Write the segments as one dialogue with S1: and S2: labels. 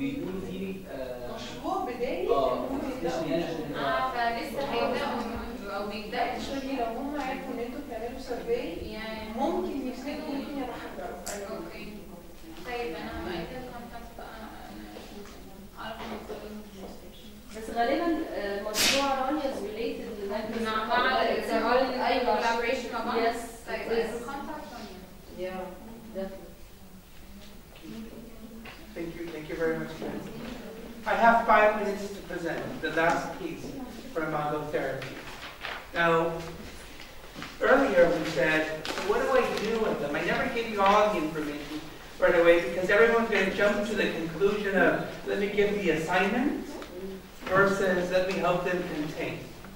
S1: بيقولوا في آه،
S2: مشروع بداية
S1: اه
S2: المفروض يبدأوا
S1: اسمه يعني عشان
S3: اه فلسه هيبداوا او بيبداوا
S2: actually لو هم عرفوا ان انتوا بتعملوا سيرفي
S3: يعني
S2: ممكن يفسدوا ممكن يتحجروا
S3: اوكي طيب انا هبقى كده كونتاكت بقى أنا اعرف المفروض
S4: بس غالبا آه، مشروع رانيا is related للمجلس
S3: مع بعض
S4: ايوه
S3: collaboration مع بعض
S4: Yes,
S3: طيب
S4: it is.
S3: الكونتاكت
S4: Yeah, definitely.
S5: Thank you, thank you very much, guys. I have five minutes to present the last piece for Imago therapy. Now, earlier we said, what do I do with them? I never give you all the information right away because everyone's going to jump to the conclusion of, let me give the assignment versus let me help them contain.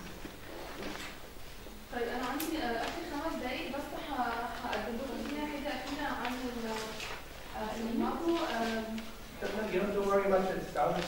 S6: طيب انا عندي آه، اخر خمس دقايق بس ه- هقدم لكم فيها حاجه اخيره عن ال- آه، الماكرو آه،
S5: Don't- You don't have to worry about the dollars.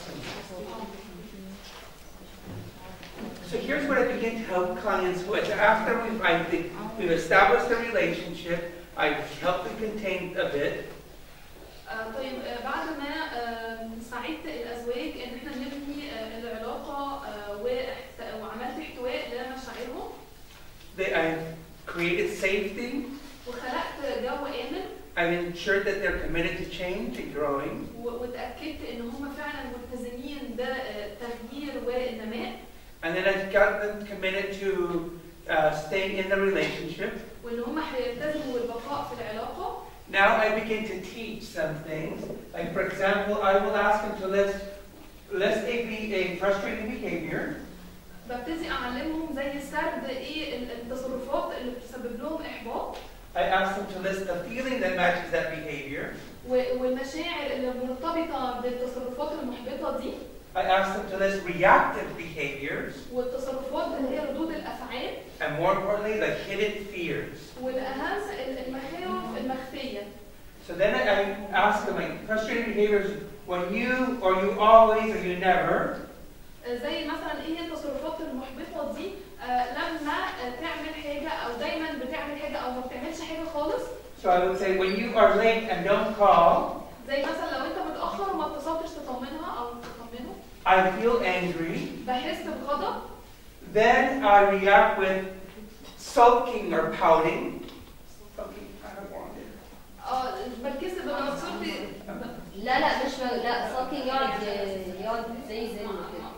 S5: So here's what I begin to help clients with. After we've, I think, we've established a relationship, I've helped them contain a bit,
S6: آه، طيب آه، بعد ما آه، ساعدت الازواج ان احنا نبني آه، العلاقه آه، واحت- وعملت احتواء لمشاعرهم
S5: they, I've created safety,
S6: وخلقت جو امن
S5: I've ensured that they're committed to change and growing,
S6: و- واتاكدت ان هم فعلا ملتزمين بالتغيير والنماء
S5: and then I've got them committed to uh, staying in the relationship.
S6: وان هم هيلتزموا بالبقاء في العلاقه
S5: Now I begin to teach some things. Like for example, I will ask them to list list a, be- a frustrating behavior.
S6: ببتدي اعلمهم زي سرد ايه ال- التصرفات اللي بتسبب لهم احباط
S5: I ask them to list a feeling that matches that behavior.
S6: و- والمشاعر اللي مرتبطه بالتصرفات المحبطه دي
S5: I ask them to list reactive behaviors,
S6: والتصرفات اللي هي ردود الافعال
S5: and more importantly, the hidden fears.
S6: والاهم ال- المخاوف المخفيه
S5: So then I I ask them, like, frustrating behaviors when you, or you always, or you never.
S6: زي مثلا ايه هي التصرفات المحبطه دي آه لما آه تعمل حاجه او دايما بتعمل حاجه او ما بتعملش حاجه خالص
S5: So I would say, when you are late and don't call,
S6: زي مثلا لو انت متاخر وما اتصلتش تطمنها او تطمنه
S5: I feel angry.
S6: بحس بغضب
S5: Then I react with sulking or pouting. Sulking, I don't want it.
S6: اه بتكسب ببقى صورتي
S4: لا لا مش لا ساكن يقعد يقعد زي زي كده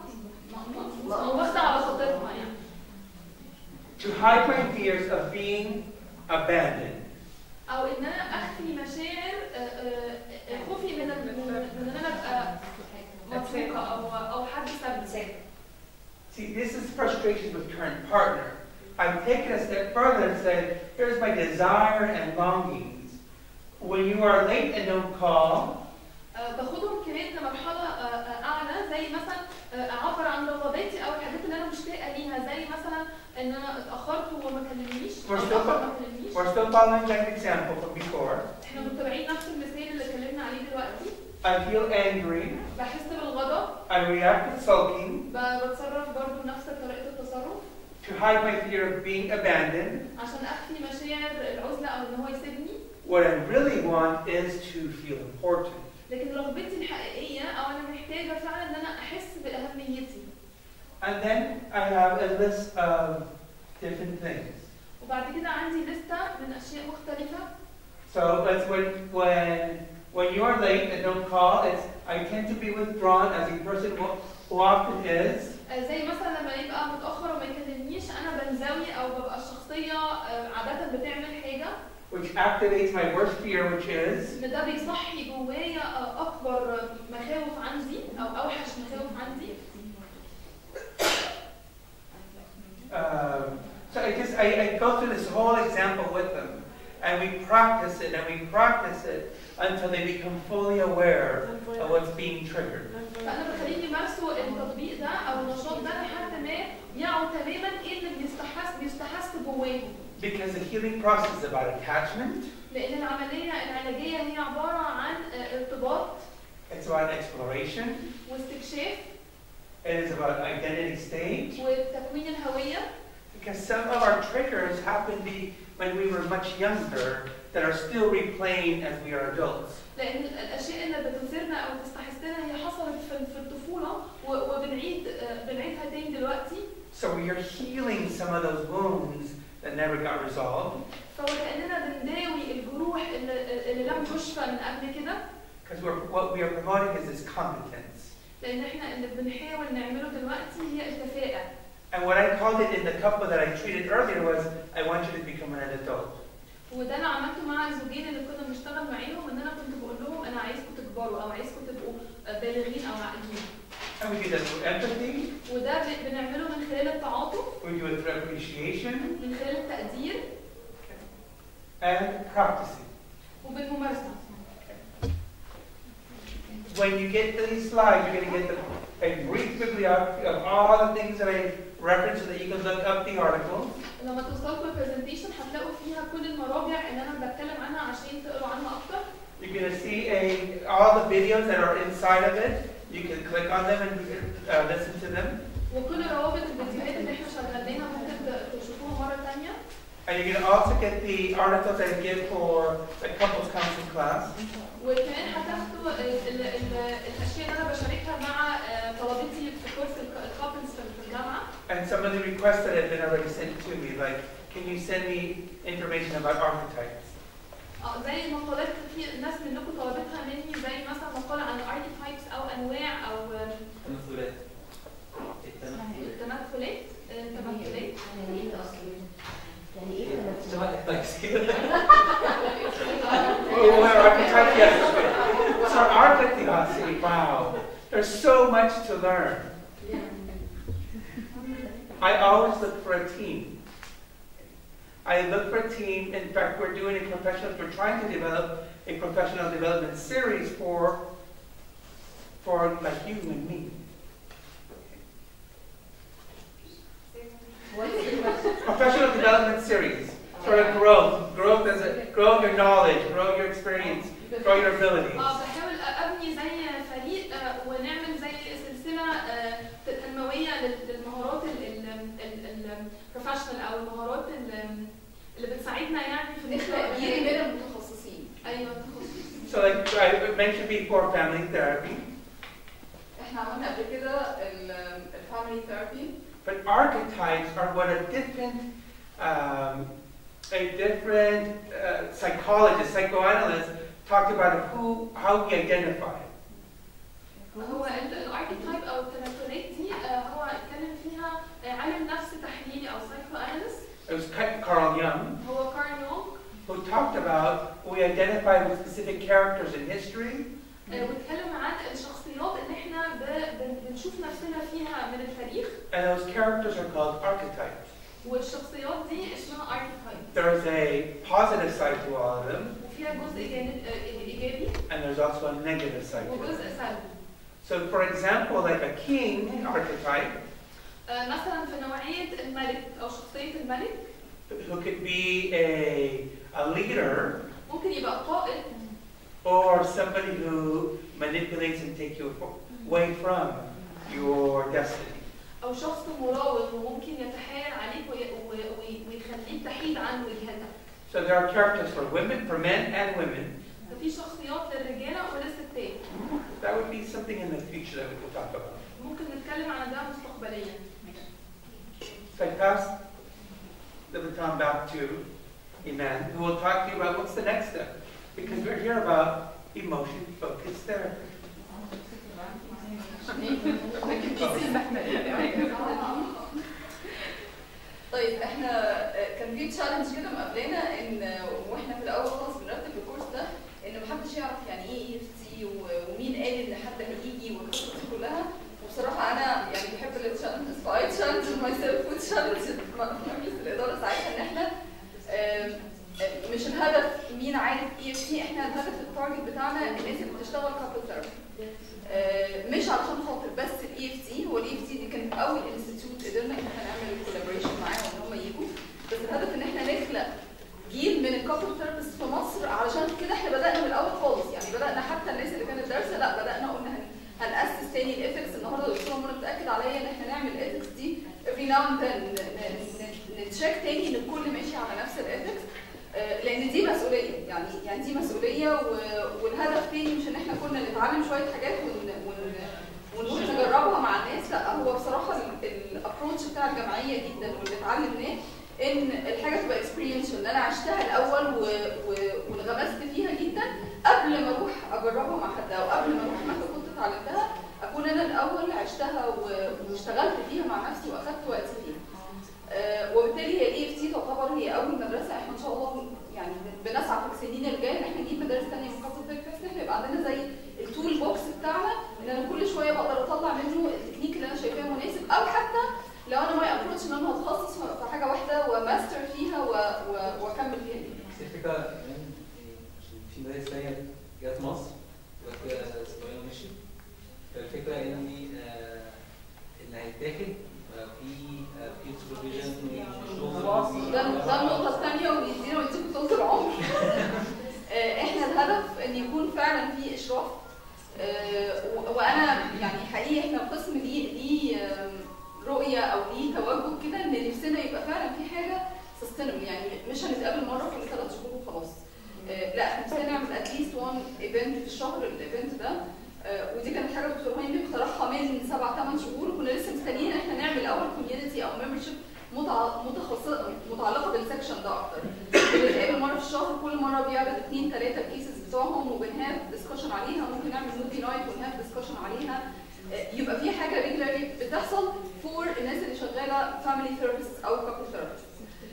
S6: واخده على خاطرها يعني
S5: To hide my fears of being abandoned.
S6: او ان انا اخفي مشاعر آه، آه، آه، خوفي من ال- من ان انا ابقى مضحوكه او او حد سابني
S5: See, this is frustration with current partner. I've taken a step further and said, here's my desire and longings. When you are late and don't call,
S6: آه، باخدهم كمان لمرحله آه، آه، اعلى زي مثلا آه، اعبر عن رغباتي او الحاجات اللي انا مشتاقه ليها زي مثلا ان انا اتاخرت وما كلمنيش او
S5: We're still
S6: اتاخر ما كلمنيش
S5: we're still following that example from before.
S6: احنا متابعين نفس المثال اللي اتكلمنا عليه دلوقتي
S5: I feel angry.
S6: بحس بالغضب
S5: I react with sulking
S6: ب- بتصرف برضو بنفس طريقه التصرف
S5: to hide my fear of being abandoned.
S6: عشان اخفي مشاعر العزله او ان هو يسيبني
S5: What I really want is to feel important.
S6: لكن رغبتي الحقيقيه او انا محتاجه فعلا ان انا احس باهميتي
S5: And then I have a list of different things.
S6: وبعد كده عندي لسته من اشياء مختلفه
S5: So that's when when when you're late and don't call, it's I tend to be withdrawn as a person who, who often is.
S6: آه، زي مثلا لما يبقى متاخر وما يكلمنيش انا بنزوي او ببقى الشخصيه آه، عاده بتعمل حاجه
S5: which activates my worst fear, which is
S6: ان ده بيصحي جوايا آه، اكبر مخاوف عندي او اوحش مخاوف عندي
S5: um, so I just I, I go through this whole example with them, and we practice it and we practice it until they become fully aware of what's being triggered.
S6: فانا بخليهم يمارسوا التطبيق ده او النشاط ده لحد ما يعوا تماما ايه اللي بيستحس بيستحس جواهم
S5: Because the healing process is about attachment,
S6: لان العمليه العلاجيه هي عباره عن آه، ارتباط
S5: it's about exploration,
S6: واستكشاف
S5: it is about identity stage.
S6: وتكوين الهويه
S5: Because some of our triggers happen to be when we were much younger that are still replaying as we are adults.
S6: لان الاشياء اللي بتثيرنا او تستحسنا
S5: never got resolved.
S6: فوكاننا بنداوي الجروح اللي, اللي لم تشفى من قبل كده
S5: Because we're, what we are promoting is this competence.
S6: لان احنا اللي بنحاول نعمله دلوقتي هي الكفاءه
S5: And what I called it in the couple that I treated earlier was, I want you to become an adult.
S6: وده انا عملته مع الزوجين اللي كنا بنشتغل معاهم ان انا كنت بقول لهم انا عايزكم تكبروا او عايزكم تبقوا بالغين او عاقلين
S5: And we do that through empathy,
S6: وده ب- بنعمله من خلال التعاطف
S5: we do it through appreciation,
S6: من خلال التقدير
S5: and practicing.
S6: وبالممارسه
S5: When you get to these slides, you're going to get the, a brief bibliography of all the things that I referenced so that you can look up the articles.
S6: لما توصلكم البرزنتيشن هتلاقوا فيها كل المراجع اللي انا بتكلم عنها عشان تقروا عنها اكتر
S5: You're going to see a, all the videos that are inside of it. You can click on them and uh, listen to them.
S6: وكل روابط الفيديوهات اللي احنا شغالينها ممكن ت- تشوفوها مره ثانيه
S5: And you're going to also get the articles I give for the couples counseling class.
S6: وكمان هتاخدوا ال- ال- ال- الاشياء اللي انا بشاركها مع آه، طلبتي في كورس الكابلز في الجامعه
S5: And some of the requests that have been already sent to me, like, can you send me information about archetypes?
S6: اه زي المقالات في ناس منكم طلبتها مني زي مثلا مقاله عن الاركيتايبس او انواع او آه،
S1: تمثلات التمثلات
S6: تمثلات آه، تمثلات
S4: يعني ايه اصلا؟ يعني ايه تمثيل؟
S1: شبه التاكسي كده
S5: Oh, well, archetype, yes. it's good. So archetypes, wow, there's so much to learn. I always look for a team. I look for a team. In fact, we're doing a professional, we're trying to develop a professional development series for, for like you and me.
S4: What's the question?
S5: Professional development series for growth, growth as a, grow your knowledge, grow your experience, grow your abilities.
S6: اه بحاول ابني زي فريق آه، ونعمل زي سلسله آه، تنمويه لل- للمهارات البروفيشنال او المهارات ال- اللي بتساعدنا يعني في
S2: نخلق جيل من المتخصصين
S6: ايوه تخصص
S5: So like I mentioned before, family therapy,
S2: احنا عملنا قبل كده الفاميلي ثيرابي
S5: but archetypes are what a different, um, a different uh, psychologist, psychoanalyst talked about who, how we identify.
S6: هو الاركيتايب او التناسلات دي آه، هو اتكلم فيها آه، علم نفس تحليلي او سايكو اناليست
S5: It was Ca- Carl Jung
S6: هو كارل يونغ
S5: who talked about we identify with specific characters in history,
S6: آه، واتكلم عن الشخصيات اللي احنا ب- بن- بنشوف نفسنا فيها من التاريخ
S5: and those characters are called archetypes.
S6: والشخصيات دي اسمها archetype
S5: There is a positive side to all of them,
S6: وفيها جزء جانب آه، ايجابي
S5: and there's also a negative side to
S6: وجزء
S5: it.
S6: سلبي
S5: So, for example, like a king archetype,
S6: آه، مثلا في نوعيه الملك او شخصيه الملك
S5: who could be a, a leader
S6: ممكن يبقى قائد
S5: or somebody who manipulates and take you away from your destiny.
S6: او شخص مراوغ وممكن يتحايل عليك وي- و- وي- ويخليك تحيد عن وجهتك
S5: So there are characters for women, for men and women.
S6: ففي شخصيات للرجاله وللستات
S5: That would be something in the future that we could talk about.
S6: ممكن نتكلم عن ده مستقبليا
S5: So I pass the baton back to Iman, who will talk to you about what's the next step. Because we're here about emotion-focused therapy.
S2: طيب احنا آه، كان في تشالنج كده مقابلانا ان آه، واحنا في الاول خالص بنرتب الكورس ده ان محدش يعرف يعني ايه اي اف تي ومين قال ان حد هيجي والقصص دي كلها وبصراحه انا يعني بحب التشالنجز فاي تشالنج ماي سيلف وتشالنج مجلس الاداره ساعتها ان احنا آم، آم، مش الهدف مين عارف اي اف تي احنا الهدف التارجت بتاعنا الناس اللي بتشتغل كابل ثيرابي آه، مش علشان خاطر بس الاي اف تي هو الاي اف تي دي كانت اول انستيتيوت قدرنا ان احنا نعمل كولابوريشن معاهم ان هم يجوا بس الهدف ان احنا نخلق جيل من الكابل ثيرابيست في مصر علشان كده احنا بدانا من الاول خالص يعني بدانا حتى الناس اللي كانت دارسه لا بدانا قلنا هن- هنأسس تاني الايثكس النهارده الدكتوره منى بتاكد عليا ان احنا نعمل الايثكس دي every now and then نتشيك تاني ان الكل ماشي على نفس الايثكس آه، لان دي مسؤوليه يعني يعني دي مسؤوليه و- والهدف تاني مش ان احنا كنا نتعلم شويه حاجات ون ون ونروح نجربها مع الناس لا هو بصراحه الابروتش بتاع الجمعيه جدا واللي اتعلمناه ان ان الحاجه تبقى اكسبيرينشال ان انا عشتها الاول و... و... وانغمست فيها جدا قبل ما اروح اجربها مع حد او قبل ما اروح مهما كنت اتعلمتها اكون انا الاول عشتها و... واشتغلت فيها مع نفسي واخدت وقتي فيها آه، وبالتالي هي الاي اف تي تعتبر هي اول مدرسه احنا ان شاء الله يعني بنسعى في السنين الجايه ان احنا نجيب مدارس ثانيه مخصصه في الفكس احنا يبقى عندنا زي التول بوكس بتاعنا ان انا كل شويه بقدر اطلع منه التكنيك اللي انا شايفاه مناسب او حتى لو انا ماي ابروتش ان انا هتخصص في حاجه واحده وماستر فيها و... و... واكمل فيها دي.
S1: بس الفكرة كمان عشان في مدارس تانية جت مصر وبعد كده اسبوعين ومشي فالفكرة ان آه، اللي هيتاخد آه، في آه، في سوبرفيجن وشغل
S2: ده ده النقطة الثانية ويدينا ويديكم طول العمر. آه، احنا الهدف ان يكون فعلا في اشراف آه، و- وانا يعني حقيقي احنا القسم ليه ليه آم، رؤية او ليه توجه كده ان نفسنا يبقى فعلا في حاجة سستينبل يعني مش هنتقابل مرة كل ثلاث شهور وخلاص. آه، لا احنا نفسنا نعمل اتليست وان ايفنت في الشهر الايفنت ده آه، ودي كانت حاجه دكتور هاني اقترحها من سبع ثمان شهور وكنا لسه مستنيين ان احنا نعمل اول كوميونتي او ممبرشيب متخصصه متعلقه بالسكشن ده اكتر. بنتقابل مره في الشهر كل مره بيعرض اثنين ثلاثه الكيسز بتوعهم وبنهاف ديسكشن عليها ممكن نعمل موفي نايت ونهاف ديسكشن عليها آه، يبقى في حاجه ريجولاري بتحصل فور الناس اللي شغاله فاميلي ثيرابيست او كابل ثيرابيست.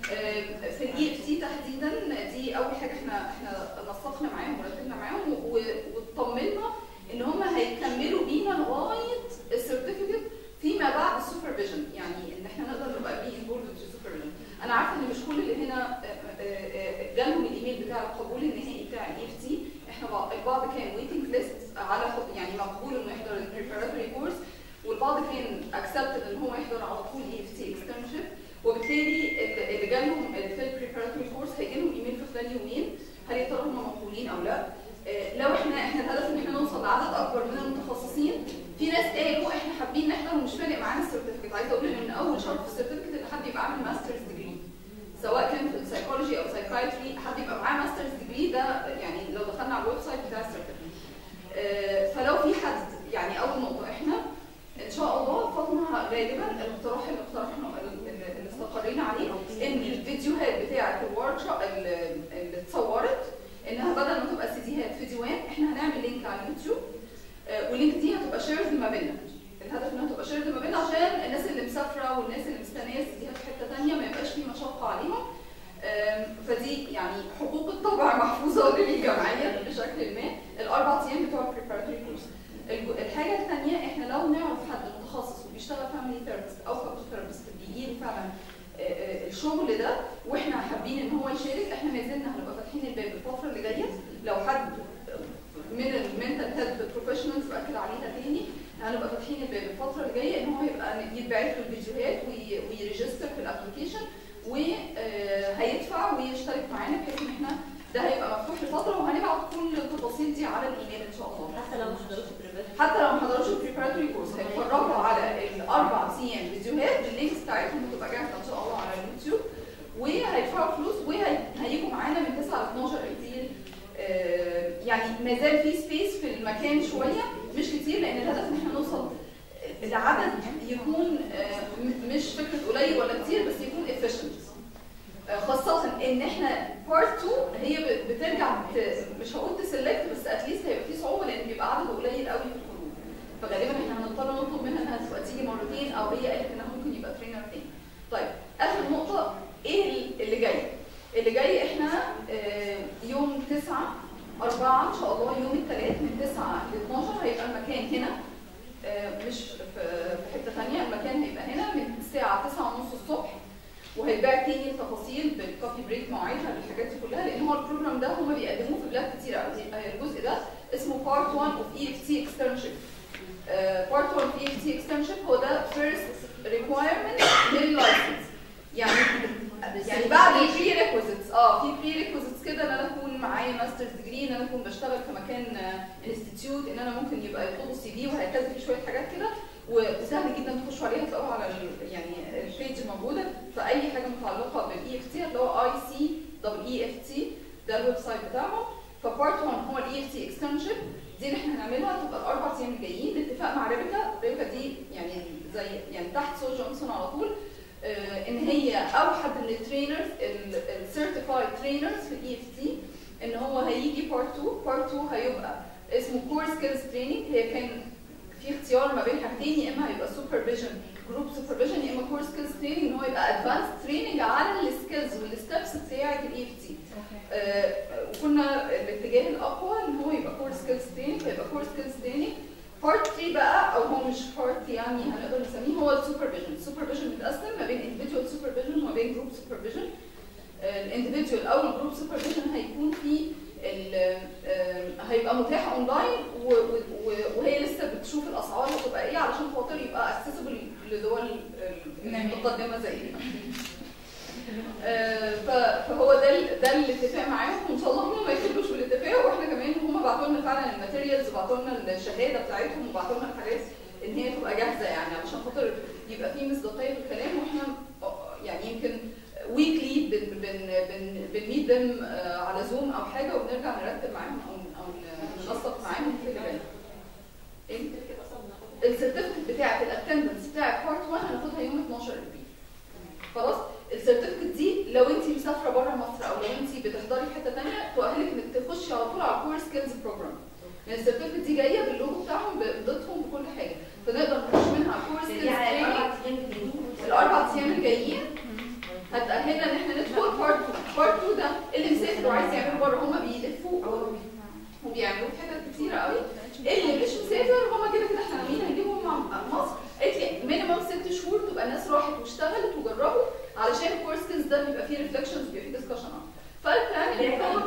S2: آه، في الاي اف تي تحديدا دي اول حاجه احنا احنا نسقنا معاهم ورتبنا معاهم و- و- واطمنا ان هم هيكملوا بينا لغايه السيرتيفيكت فيما بعد السوبرفيجن يعني ان احنا نقدر نبقى بي انفولد في السوبرفيجن انا عارفه ان مش كل اللي هنا آه، آه، آه، جالهم الايميل بتاع القبول النهائي بتاع الاي اف تي احنا بعض- البعض كان ويتنج ليست على خ- يعني مقبول انه يحضر البريباراتوري كورس والبعض كان اكسبتد ان هو يحضر على طول اي اف تي اكسترنشيب وبالتالي اللي اللي جالهم في البريباراتوري كورس هيجي لهم ايميل في خلال يومين هل يا ترى هم مقبولين او لا آه، لو احنا احنا الهدف ان احنا نوصل لعدد اكبر من المتخصصين في ناس قالوا احنا حابين نحضر ومش فارق معانا السيرتيفيكت عايزه اقول ان من اول شرط في السيرتيفيكت ان حد يبقى عامل ماسترز ديجري سواء كان في السايكولوجي او سايكايتري حد يبقى معاه ماسترز ديجري ده يعني لو دخلنا على الويب سايت بتاع السيرتيفيكت آه، فلو في حد يعني اول نقطه احنا ان شاء الله فاطمه غالبا الاقتراح اللي اقترحنا اللي اللي استقرينا عليه ان الفيديوهات بتاعه الورك شوب اللي اللي اتصورت انها بدل ما تبقى سيديهات فيديوهات احنا هنعمل لينك على اليوتيوب آه، واللينك دي هتبقى شيرد ما بيننا الهدف انها تبقى شيرد ما بيننا عشان الناس اللي مسافره والناس اللي مستنيه السيديهات في حته ثانيه ما يبقاش في مشقه عليهم آم، فدي يعني حقوق الطبع محفوظه للجمعيه بشكل ما الاربع ايام بتوع البريباراتوري كورس الحاجه الثانيه احنا لو نعرف حد متخصص وبيشتغل فاميلي ثيرابيست او كابل ثيرابيست بيجي له فعلا آه، آه، الشغل ده واحنا حابين ان هو يشارك احنا ما زلنا هنبقى فاتحين الباب الفتره اللي جايه لو حد من المنتال هيلث بروفيشنالز باكد عليها تاني هنبقى فاتحين الباب الفتره اللي جايه ان هو يبقى يتبعت له الفيديوهات وي- ويريجستر في الابلكيشن وهيدفع ويشترك معانا بحيث ان احنا ده هيبقى مفتوح لفتره وهنبعت كل التفاصيل دي على الايميل ان شاء الله
S4: حتى لو ما حضروش البريفات
S2: حتى لو ما حضروش البريباراتوري كورس هيتفرجوا على الاربع ايام فيديوهات اللينكس بتاعتهم هتبقى جاهزه ان شاء الله على اليوتيوب وهيدفعوا فلوس وهيجوا معانا من 9 ل 12 ابريل آه، يعني ما زال في سبيس في المكان شويه مش كتير لان الهدف ان احنا نوصل لعدد يكون آه، م- مش فكره قليل ولا كتير بس يكون efficient آه، خاصة ان احنا بارت 2 هي ب- بترجع ت- مش هقول تسلكت بس اتليست هيبقى في صعوبة لان بيبقى عدد قليل قوي في الخروج فغالبا احنا هنضطر نطلب منها انها تبقى تيجي مرتين او هي قالت انها ممكن يبقى ترينر تاني. طيب اخر نقطة ايه اللي جاي؟ اللي جاي احنا آه، يوم 9 4 ان شاء الله يوم الثلاث من 9 ل 12 هيبقى المكان هنا آه، مش في في حته ثانيه المكان هيبقى هنا من الساعه 9:30 الصبح وهيتباع تاني التفاصيل بالكوفي بريك مواعيدها بالحاجات دي كلها لان هو البروجرام ده هم بيقدموه في بلاد كتير قوي الجزء ده اسمه بارت 1 اوف اي اف تي اكسترنشيب بارت 1 اوف اي اف تي اكسترنشيب هو ده فيرست ريكوايرمنت لللايسنس يعني يعني بعد البري ريكوزيتس اه في بري ريكوزيتس كده ان انا اكون معايا ماسترز ديجري ان انا اكون بشتغل في مكان انستتيوت ان انا ممكن يبقى يطلبوا السي في وهكذا في شويه حاجات كده وسهل جدا تخشوا عليها تلاقوها على ال- يعني البيج موجوده فاي حاجه متعلقه بالاي اف تي هتلاقوها اي سي دبل اي اف تي ده الويب سايت بتاعهم فبارت 1 هو الاي اف تي اكستنشن دي اللي احنا هنعملها تبقى الاربع ايام الجايين باتفاق مع ريبيكا ريبيكا دي يعني زي يعني تحت سو جونسون على طول آه، ان هي او حد من الترينرز السيرتيفايد ترينرز في الاي اف تي ان هو هيجي بارت 2 بارت 2 هيبقى اسمه كور سكيلز تريننج هي كان في اختيار ما بين حاجتين يا اما هيبقى سوبرفيجن جروب سوبرفيجن يا اما كور سكيلز تريننج ان هو يبقى ادفانس تريننج على السكيلز والستبس بتاعه الاي اف تي آه، وكنا الاتجاه الاقوى ان هو يبقى كور سكيلز تريننج فيبقى كور سكيلز تريننج بارت 3 بقى او هو مش بارت يعني هنقدر نسميه هو السوبرفيجن السوبرفيجن متقسم ما بين individual سوبرفيجن وما بين جروب سوبرفيجن الانديفيدوال او الجروب سوبرفيجن هيكون في ال- آم، هيبقى متاح اونلاين و- و- و- وهي لسه بتشوف الاسعار هتبقى ايه علشان خاطر يبقى اكسسبل لدول ال- المتقدمه زينا آه، ف- فهو ده ال- ده الاتفاق معاهم وان شاء الله هم ما يكتبوش بالاتفاق واحنا كمان هم بعتوا لنا فعلا الماتيريالز وبعتوا لنا الشهاده بتاعتهم وبعتوا لنا الحاجات ان هي تبقى جاهزه يعني علشان خاطر يبقى في مصداقيه في الكلام واحنا آه، يعني يمكن ويكلي بن بن بن بنميت them آه، على زوم او حاجه وبنرجع نرتب معاهم او او ننسق معاهم في اللي جاي. ايه السيرتيفيكت بتاعت الاتندنس بتاعت بارت 1 هناخدها يوم 12 ابريل خلاص السيرتيفيكت دي لو انت مسافره بره مصر او لو انت بتحضري في حته ثانيه تؤهلك انك تخشي على طول على الكور سكيلز بروجرام لان السيرتيفيكت دي جايه باللوجو بتاعهم بامضتهم بكل حاجه فنقدر نخش منها على الكور سكيلز تريننج الاربع ايام الجايين هتأهلنا ان احنا ندخل بارت 2 بارت 2 ده اللي مسافر وعايز يعمله بره هم بيلفوا وبيعملوه في حتت كتيره قوي اللي مش مسافر هم كده كده احنا ناويين هنجيبهم مع مصر قالت لي مينيمم ست شهور تبقى الناس راحت واشتغلت وجربوا علشان الكورس سكيلز ده بيبقى فيه ريفلكشنز بيبقى فيه ديسكشن فالبلان اللي هم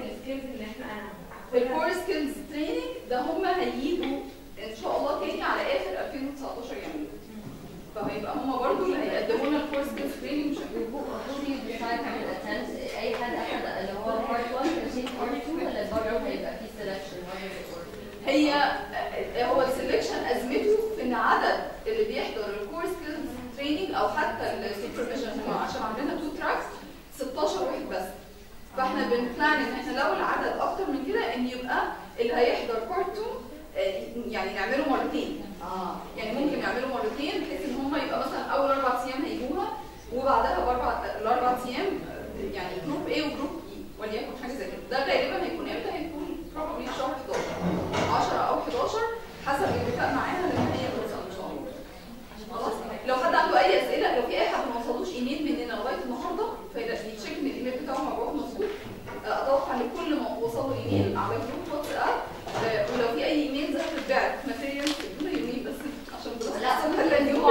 S2: الكور سكيلز تريننج ده هم هيجوا ان شاء الله تاني على اخر 2019 يعملوه فهيبقى هم برضو اللي هيقدموا لنا الكور سكيلز تريننج مش هيكونوا
S4: Who do you decide to attend? أي حد أخد اللي هو part 1 تنسيق part 2 ولا برضه هيبقى في selection؟ How does it work?
S2: هي هو السلكشن ازمته في ان عدد اللي بيحضر الكور سكيلز تريننج او حتى السوبرفيجن هم عشان عندنا تو تراكس 16 واحد بس فاحنا بنبلان ان احنا لو العدد اكتر من كده ان يبقى اللي هيحضر بارت 2 يعني نعمله مرتين
S4: اه
S2: يعني ممكن يعملوا مرتين بحيث ان هم يبقى مثلا اول اربع ايام هيجوها وبعدها باربع الاربع ايام يعني جروب A وجروب E وليكن حاجه زي كده ده غالبا هيكون امتى هيكون probably في شهر 11 10 او 11 حسب الاتفاق معانا لما هي توصل ان شاء الله خلاص لو حد عنده اي اسئله لو في اي حد ما وصلوش ايميل مننا لغايه النهارده فيتشيك ان الايميل بتاعه مبعوث مظبوط آه، اتوقع ان كل ما وصل له ايميل على جروب واتساب آه، ولو في اي ايميل زي بتتبعت ماتيريال ادونا يومين بس عشان بس
S4: لا.
S2: هلا اليوم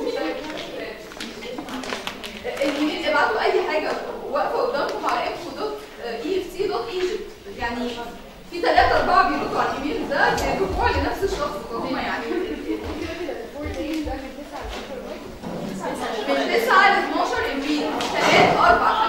S2: الايميل ابعتوا اي حاجه واقفه قدامكم على info دوت اي اف سي دوت ايجيبت يعني في ثلاثة أربعة بيردوا على الإيميل ده بيرجعوا لنفس الشخص فهم يعني من 9 ل 12 ابريل ثلاث اربع